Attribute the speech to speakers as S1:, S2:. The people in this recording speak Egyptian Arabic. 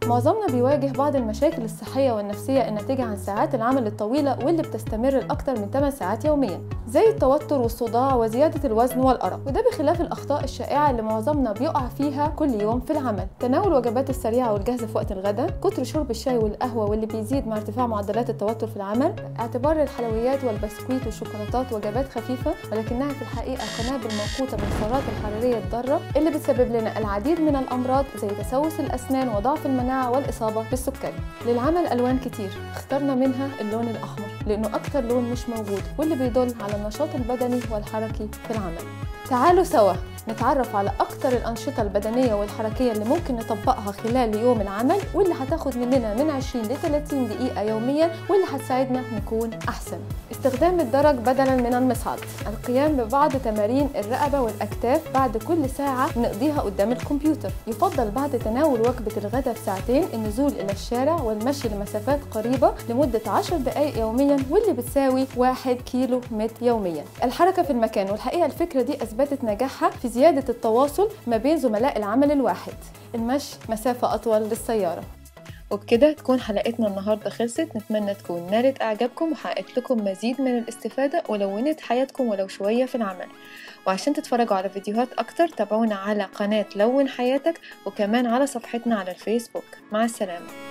S1: معظمنا بيواجه بعض المشاكل الصحية والنفسية الناتجة عن ساعات العمل الطويلة واللي بتستمر لأكثر من 8 ساعات يوميا زي التوتر والصداع وزيادة الوزن والأرق وده بخلاف الأخطاء الشائعة اللي معظمنا بيقع فيها كل يوم في العمل تناول الوجبات السريعة والجاهزة في وقت الغداء كتر شرب الشاي والقهوة واللي بيزيد مع ارتفاع معدلات التوتر في العمل اعتبار الحلويات والبسكويت والشوكولاتات وجبات خفيفة ولكنها في الحقيقة قنابل موقوتة من السعرات الحرارية الضارة اللي بتسبب لنا العديد من الأمراض زي تسوس الأسنان وضعف المناعة والإصابة بالسكري للعمل ألوان كتير اخترنا منها اللون الأحمر لأنه أكتر لون مش موجود واللي بيدل على النشاط البدني والحركي في العمل تعالوا سوا نتعرف على أكتر الأنشطة البدنية والحركية اللي ممكن نطبقها خلال يوم العمل واللي هتاخد مننا من 20 ل 30 دقيقة يوميا واللي هتساعدنا نكون أحسن استخدام الدرج بدلا من المصعد القيام ببعض تمارين الرقبة والأكتاف بعد كل ساعة نقضيها قدام الكمبيوتر يفضل بعد تناول وجبة الغداء بساعتين النزول إلى الشارع والمشي لمسافات قريبة لمدة 10 دقائق يوميا واللي بتساوي 1 كيلو متر يوميا الحركة في المكان والحقيقة الفكرة دي أثبتت نجاحها في زيادة التواصل ما بين زملاء العمل الواحد المشي مسافة أطول للسيارة وبكده تكون حلقتنا النهاردة خلصت نتمنى تكون نالت إعجابكم وحققت لكم مزيد من الاستفادة ولونت حياتكم ولو شوية في العمل وعشان تتفرجوا على فيديوهات أكتر تابعونا على قناة لون حياتك وكمان على صفحتنا على الفيسبوك مع السلامة